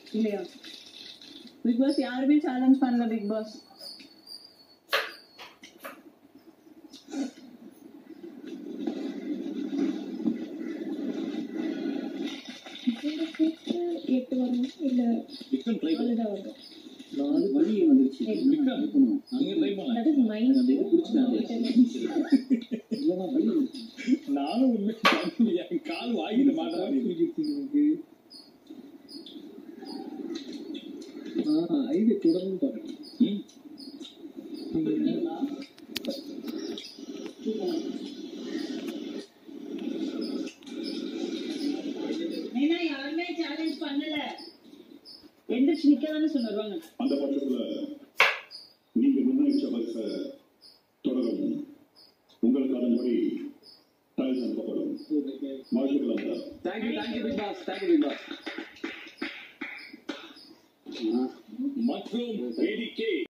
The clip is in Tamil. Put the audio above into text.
இல்லையா பிக் பாஸ் யாருமே சேலஞ்ச் பண்ணல பிக் பாஸ் எட்டு வரும் இல்ல விக்ரம் ட்ரை நாலு தான் வரும் நாலு வழி வந்துருச்சு விக்ரம் நீங்க ட்ரை பண்ணலாம் தட் இஸ் மைண்ட் அது இல்லைன்னா வழி நானும் உண்மை என் கால் வாங்கிட்டு மாட்டேன் ஆஹ் ஐடி தொடர்ந்து பாருங்க ம். ஏன்னா யாருமே சேலஞ்ச் பண்ணல எந்திரிச்சு நிக்கதானே சொன்னாருவாங்க அந்த பட்சத்துல நீங்க நிர்ணயிச்ச பரிசை தொடரும் உங்களுக்கு அதன்படி டைல்ஸ் அனுப்பப்படும் வாழ்த்துக்கள் sir thank you thank you big boss thank you big boss மற்றும் ஏடிகே